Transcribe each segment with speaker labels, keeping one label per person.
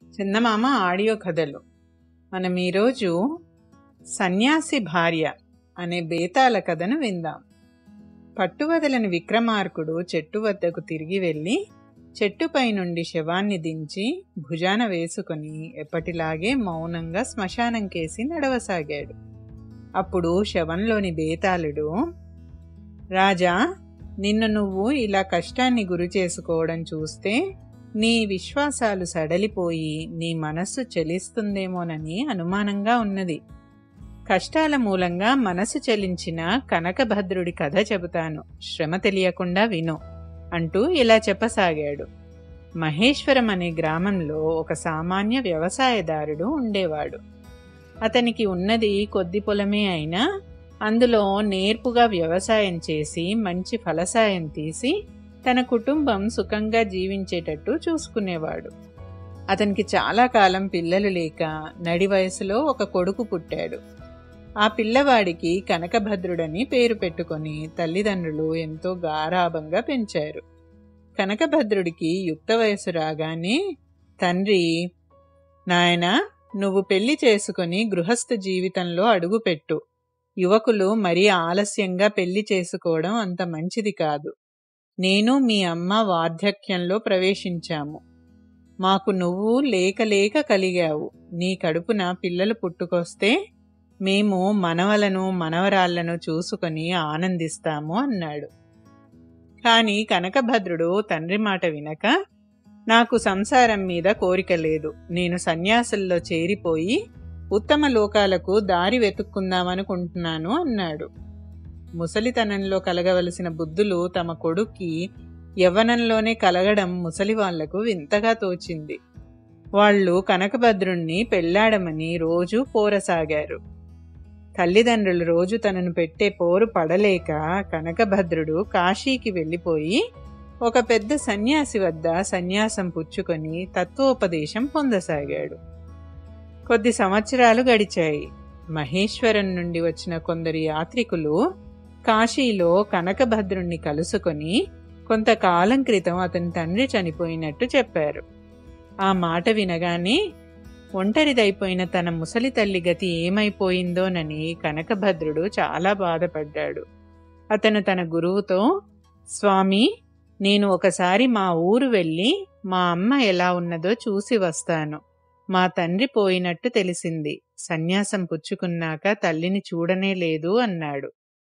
Speaker 1: చందమామ audio కథలు మనం ఈరోజు సన్యాసి భార్య అనే బేతాల కథను విందాం పట్టువదలని విక్రమార్కుడు చెట్టు వద్దకు తిరిగి వెళ్ళి చెట్టుపై నుండి శవాన్ని దించి భుజాన వేసుకొని ఎప్పటిలాగే మౌనంగా శ్మశానం కేసి నడవసాగాడు అప్పుడు శవంలోని బేతాళుడు రాజా నిన్ను నువ్వు ఇలా కష్టాన్ని గురి చేసుకోవడం చూస్తే నీ విశ్వాసాలు సడలిపోయి నీ మనస్సు చెలిస్తుందేమోనని అనుమానంగా ఉన్నది కష్టాల మూలంగా మనసు చెలించిన కనకభద్రుడి కథ చెబుతాను శ్రమ తెలియకుండా విను అంటూ ఇలా చెప్పసాగాడు మహేశ్వరం అనే గ్రామంలో ఒక సామాన్య వ్యవసాయదారుడు ఉండేవాడు అతనికి ఉన్నది కొద్ది పొలమే అయినా అందులో నేర్పుగా వ్యవసాయం చేసి మంచి ఫలసాయం తీసి తన కుటుంబం సుఖంగా జీవించేటట్టు చూసుకునేవాడు అతనికి చాలా కాలం పిల్లలు లేక నడి వయసులో ఒక కొడుకు పుట్టాడు ఆ పిల్లవాడికి కనకభద్రుడని పేరు పెట్టుకొని తల్లిదండ్రులు ఎంతో గారాభంగా పెంచారు కనకభద్రుడికి యుక్త వయసు రాగానే తండ్రి నాయనా నువ్వు పెళ్లి చేసుకొని గృహస్థ జీవితంలో అడుగుపెట్టు యువకులు మరీ ఆలస్యంగా పెళ్లి చేసుకోవడం అంత మంచిది కాదు నేను మీ అమ్మ వార్ధక్యంలో ప్రవేశించాము మాకు నువ్వు లేక లేక కలిగావు నీ కడుపున పిల్లలు పుట్టుకొస్తే మేము మనవలను మనవరాళ్లను చూసుకొని ఆనందిస్తాము అన్నాడు కాని కనకభద్రుడు తండ్రి మాట వినక నాకు సంసారం మీద కోరిక లేదు నేను సన్యాసుల్లో చేరిపోయి ఉత్తమ లోకాలకు దారి వెతుక్కుందామనుకుంటున్నాను అన్నాడు ముసలితనంలో కలగవలసిన బుద్ధులు తమ కొడుక్కి యవ్వనంలోనే కలగడం ముసలి వాళ్లకు వింతగా తోచింది వాళ్ళు కనకభద్రుణ్ణి పెళ్లాడమని రోజూ పోరసాగారు తల్లిదండ్రులు రోజు తనను పెట్టే పోరు పడలేక కనకభద్రుడు కాశీకి వెళ్ళిపోయి ఒక పెద్ద సన్యాసి వద్ద సన్యాసం పుచ్చుకొని తత్వోపదేశం పొందసాగాడు కొద్ది సంవత్సరాలు గడిచాయి మహేశ్వరం నుండి వచ్చిన కొందరు యాత్రికులు కాశీలో కనకభద్రుణ్ణి కలుసుకొని కొంతకాలం క్రితం అతని తండ్రి చనిపోయినట్టు చెప్పారు ఆ మాట వినగానే ఒంటరిదైపోయిన తన ముసలి తల్లి గతి ఏమైపోయిందోనని కనకభద్రుడు చాలా బాధపడ్డాడు అతను తన గురువుతో స్వామి నేను ఒకసారి మా ఊరు వెళ్ళి మా అమ్మ ఎలా ఉన్నదో చూసి వస్తాను మా తండ్రి పోయినట్టు తెలిసింది సన్యాసం పుచ్చుకున్నాక తల్లిని చూడనే లేదు అన్నాడు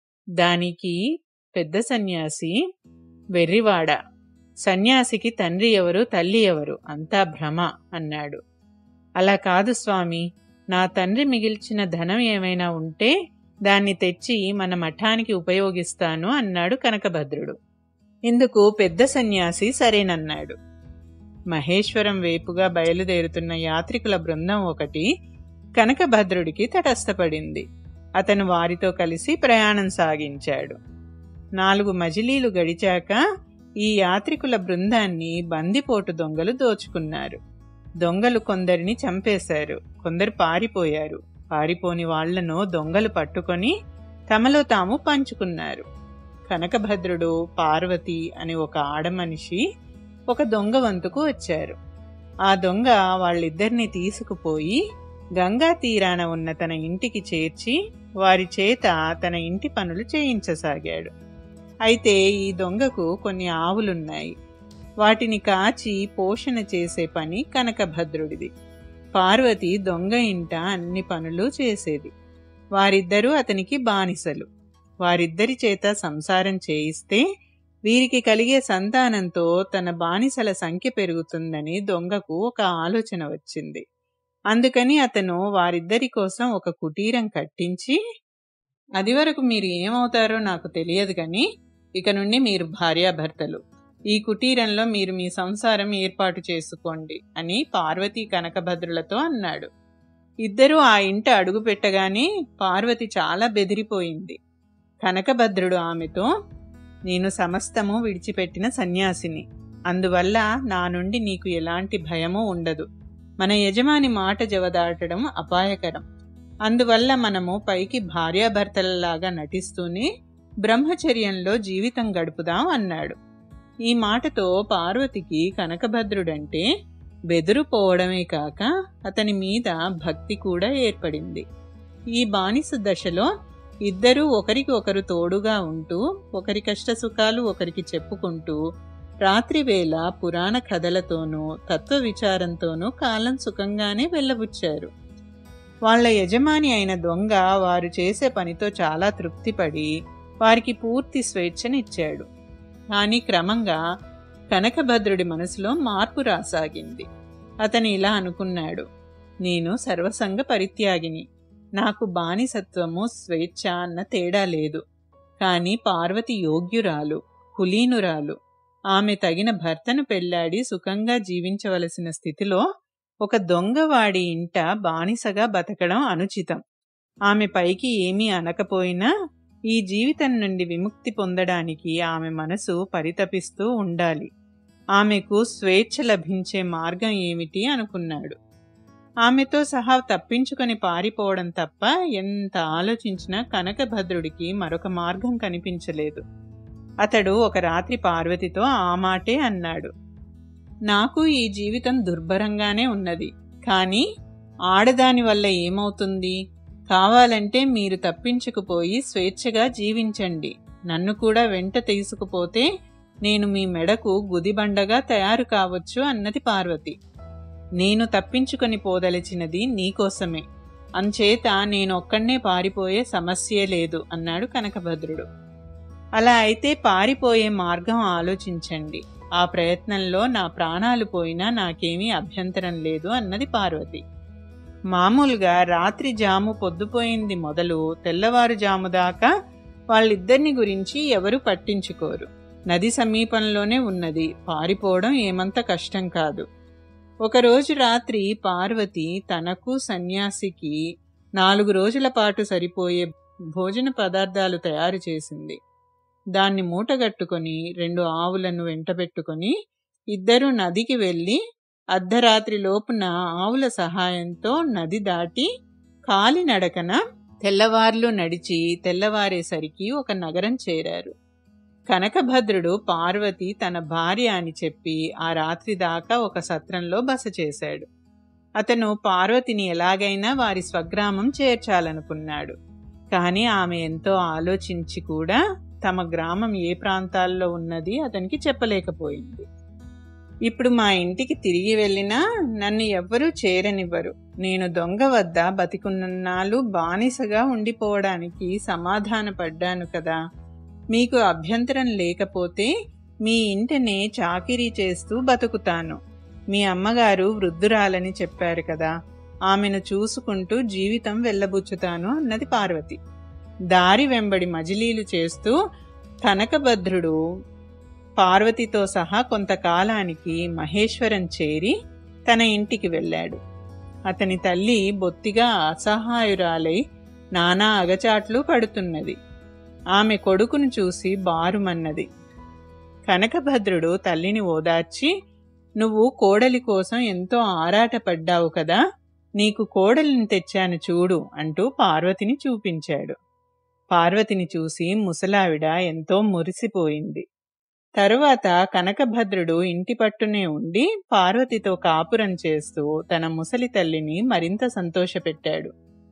Speaker 1: దానికి పెద్ద సన్యాసి వెర్రివాడ సన్యాసికి తండ్రి ఎవరు తల్లి ఎవరు అంతా భ్రమ అన్నాడు అలా కాదు స్వామి నా తండ్రి మిగిల్చిన ధనం ఏమైనా ఉంటే దాన్ని తెచ్చి మన మఠానికి ఉపయోగిస్తాను అన్నాడు కనకభద్రుడు ఇందుకు పెద్ద సన్యాసి సరేనన్నాడు మహేశ్వరం వైపుగా బయలుదేరుతున్న యాత్రికుల బృందం ఒకటి కనకభద్రుడికి తటస్థపడింది అతను వారితో కలిసి ప్రయాణం సాగించాడు నాలుగు మజిలీలు గడిచాక ఈ యాత్రికుల బృందాన్ని బందిపోటు దొంగలు దోచుకున్నారు దొంగలు కొందరిని చంపేశారు కొందరు పారిపోయారు పారిపోని వాళ్లను దొంగలు పట్టుకొని తమలో తాము పంచుకున్నారు కనకభద్రుడు పార్వతి అని ఒక ఆడమనిషి ఒక దొంగ వంతుకు వచ్చారు ఆ దొంగ వాళ్ళిద్దరిని తీసుకుపోయి గంగా తీరాన ఉన్న తన ఇంటికి చేర్చి వారి చేత తన ఇంటి పనులు చేయించసాగాడు అయితే ఈ దొంగకు కొన్ని ఆవులున్నాయి వాటిని కాచి పోషణ చేసే పని కనకభద్రుడిది పార్వతి దొంగ ఇంట అన్ని పనులు చేసేది వారిద్దరూ అతనికి బానిసలు వారిద్దరి చేత సంసారం చేయిస్తే వీరికి కలిగే సంతానంతో తన బానిసల సంఖ్య పెరుగుతుందని దొంగకు ఒక ఆలోచన వచ్చింది అందుకని అతను వారిద్దరి కోసం ఒక కుటీరం కట్టించి అది వరకు మీరు ఏమవుతారో నాకు తెలియదు కానీ ఇక నుండి మీరు భార్యాభర్తలు ఈ కుటీరంలో మీరు మీ సంసారం ఏర్పాటు చేసుకోండి అని పార్వతి కనకభద్రులతో అన్నాడు ఇద్దరూ ఆ ఇంట అడుగు పెట్టగానే పార్వతి చాలా బెదిరిపోయింది కనకభద్రుడు ఆమెతో నేను సమస్తము విడిచిపెట్టిన సన్యాసిని అందువల్ల నా నుండి నీకు ఎలాంటి భయమూ ఉండదు మన యజమాని మాట జవదాటడం అపాయకరం అందువల్ల మనము పైకి భార్యాభర్తలలాగా నటిస్తూనే బ్రహ్మచర్యంలో జీవితం గడుపుదాం అన్నాడు ఈ మాటతో పార్వతికి కనకభద్రుడంటే బెదురుపోవడమే కాక అతని మీద భక్తి కూడా ఏర్పడింది ఈ బానిస దశలో ఇద్దరూ ఒకరికి ఒకరు తోడుగా ఉంటూ ఒకరి కష్ట సుఖాలు ఒకరికి చెప్పుకుంటూ రాత్రివేళ పురాణ కథలతోనూ తత్వ విచారంతోనూ కాలం సుఖంగానే వెళ్ళబుచ్చారు వాళ్ళ యజమాని అయిన దొంగ వారు చేసే పనితో చాలా తృప్తిపడి వారికి పూర్తి స్వేచ్ఛనిచ్చాడు కానీ క్రమంగా కనకభద్రుడి మనసులో మార్పు రాసాగింది అతను ఇలా అనుకున్నాడు నేను సర్వసంగ పరిత్యాగిని నాకు బానిసత్వము స్వేచ్ఛ అన్న తేడా లేదు కాని పార్వతి యోగ్యురాలు కులీనురాలు ఆమె తగిన భర్తను పెళ్లాడి సుఖంగా జీవించవలసిన స్థితిలో ఒక దొంగవాడి ఇంట బానిసగా బతకడం అనుచితం ఆమె పైకి ఏమీ అనకపోయినా ఈ జీవితం నుండి విముక్తి పొందడానికి ఆమె మనసు పరితపిస్తూ ఉండాలి ఆమెకు స్వేచ్ఛ లభించే మార్గం ఏమిటి అనుకున్నాడు ఆమెతో సహా తప్పించుకొని పారిపోవడం తప్ప ఎంత ఆలోచించినా కనకభద్రుడికి మరొక మార్గం కనిపించలేదు అతడు ఒక రాత్రి పార్వతితో ఆ మాటే అన్నాడు నాకు ఈ జీవితం దుర్భరంగానే ఉన్నది కానీ ఆడదాని వల్ల ఏమవుతుంది కావాలంటే మీరు తప్పించుకుపోయి స్వేచ్ఛగా జీవించండి నన్ను కూడా వెంట తీసుకుపోతే నేను మీ మెడకు గుదిబండగా తయారు కావచ్చు అన్నది పార్వతి నేను తప్పించుకొని పోదలిచినది నీకోసమే అంచేత నేనొక్కడే పారిపోయే సమస్యే లేదు అన్నాడు కనకభద్రుడు అలా అయితే పారిపోయే మార్గం ఆలోచించండి ఆ ప్రయత్నంలో నా ప్రాణాలు పోయినా నాకేమీ అభ్యంతరం లేదు అన్నది పార్వతి మామూలుగా రాత్రి జాము పొద్దుపోయింది మొదలు తెల్లవారుజాము దాకా వాళ్ళిద్దరిని గురించి ఎవరు పట్టించుకోరు నది సమీపంలోనే ఉన్నది పారిపోవడం ఏమంత కష్టం కాదు ఒకరోజు రాత్రి పార్వతి తనకు సన్యాసికి నాలుగు రోజుల పాటు సరిపోయే భోజన పదార్థాలు తయారు చేసింది దాన్ని మూటగట్టుకొని రెండు ఆవులను వెంటబెట్టుకొని ఇద్దరు నదికి వెళ్ళి అర్ధరాత్రి లోపున ఆవుల సహాయంతో నది దాటి కాలినడకన తెల్లవార్లు నడిచి తెల్లవారేసరికి ఒక నగరం చేరారు కనకభద్రుడు పార్వతి తన భార్య అని చెప్పి ఆ రాత్రి దాకా ఒక సత్రంలో బస చేశాడు అతను పార్వతిని ఎలాగైనా వారి స్వగ్రామం చేర్చాలనుకున్నాడు కానీ ఆమె ఎంతో ఆలోచించి కూడా తమ గ్రామం ఏ ప్రాంతాల్లో ఉన్నది అతనికి చెప్పలేకపోయింది ఇప్పుడు మా ఇంటికి తిరిగి వెళ్ళినా నన్ను ఎవ్వరూ చేరనివ్వరు నేను దొంగ వద్ద బతికున్నాళ్ళు బానిసగా ఉండిపోవడానికి సమాధాన పడ్డాను కదా మీకు అభ్యంతరం లేకపోతే మీ ఇంటినే చాకిరీ చేస్తూ బతుకుతాను మీ అమ్మగారు వృద్ధురాలని చెప్పారు కదా ఆమెను చూసుకుంటూ జీవితం వెళ్ళబుచ్చుతాను అన్నది పార్వతి దారి వెంబడి మజిలీలు చేస్తూ కనకభద్రుడు పార్వతితో సహా కొంతకాలానికి మహేశ్వరం చేరి తన ఇంటికి వెళ్ళాడు అతని తల్లి బొత్తిగా అసహాయురాలై నానా అగచాట్లు పడుతున్నది ఆమె కొడుకును చూసి బారుమన్నది కనకభద్రుడు తల్లిని ఓదార్చి నువ్వు కోడలి కోసం ఎంతో ఆరాటపడ్డావు కదా నీకు కోడలిని తెచ్చాను చూడు అంటూ పార్వతిని చూపించాడు పార్వతిని చూసి ముసలావిడ ఎంతో మురిసిపోయింది తరువాత కనకభద్రుడు ఇంటి పట్టునే ఉండి పార్వతితో కాపురం చేస్తూ తన ముసలి తల్లిని మరింత సంతోషపెట్టాడు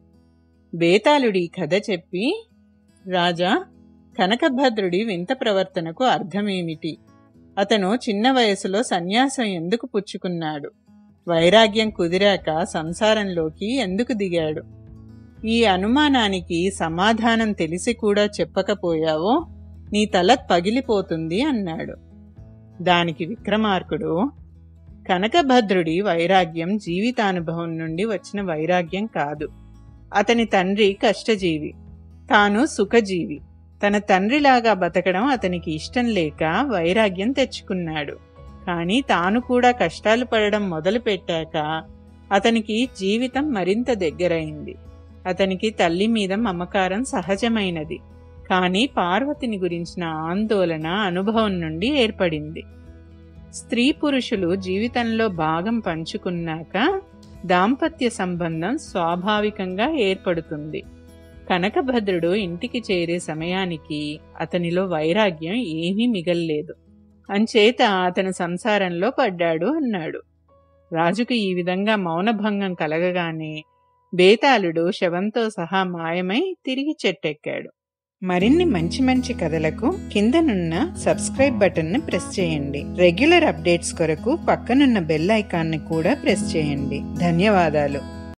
Speaker 1: బేతాళుడి కథ చెప్పి రాజా కనకభద్రుడి వింత ప్రవర్తనకు అర్థమేమిటి అతను చిన్న వయసులో సన్యాసం ఎందుకు పుచ్చుకున్నాడు వైరాగ్యం కుదిరాక సంసారంలోకి ఎందుకు దిగాడు ఈ అనుమానానికి సమాధానం తెలిసి కూడా చెప్పకపోయావో నీ తల పగిలిపోతుంది అన్నాడు దానికి విక్రమార్కుడు కనకభద్రుడి వైరాగ్యం జీవితానుభవం నుండి వచ్చిన వైరాగ్యం కాదు అతని తండ్రి కష్టజీవి తాను సుఖజీవి తన తండ్రిలాగా బతకడం అతనికి ఇష్టం లేక వైరాగ్యం తెచ్చుకున్నాడు కానీ తాను కూడా కష్టాలు పడడం మొదలుపెట్టాక అతనికి జీవితం మరింత దగ్గరైంది అతనికి తల్లి మీద మమకారం సహజమైనది కానీ పార్వతిని గురించిన ఆందోళన అనుభవం నుండి ఏర్పడింది స్త్రీ పురుషులు జీవితంలో భాగం పంచుకున్నాక దాంపత్య సంబంధం స్వాభావికంగా ఏర్పడుతుంది కనకభద్రుడు ఇంటికి చేరే సమయానికి అతనిలో వైరాగ్యం ఏమీ మిగల్లేదు అంచేత అతను సంసారంలో పడ్డాడు అన్నాడు రాజుకు ఈ విధంగా మౌనభంగం కలగగానే బేతాళుడు శవంతో సహా మాయమై తిరిగి చెట్టెక్కాడు మరిన్ని మంచి మంచి కథలకు కిందనున్న సబ్స్క్రైబ్ బటన్ ని ప్రెస్ చేయండి రెగ్యులర్ అప్డేట్స్ కొరకు పక్కనున్న బెల్ ఐకాన్ ని కూడా ప్రెస్ చేయండి ధన్యవాదాలు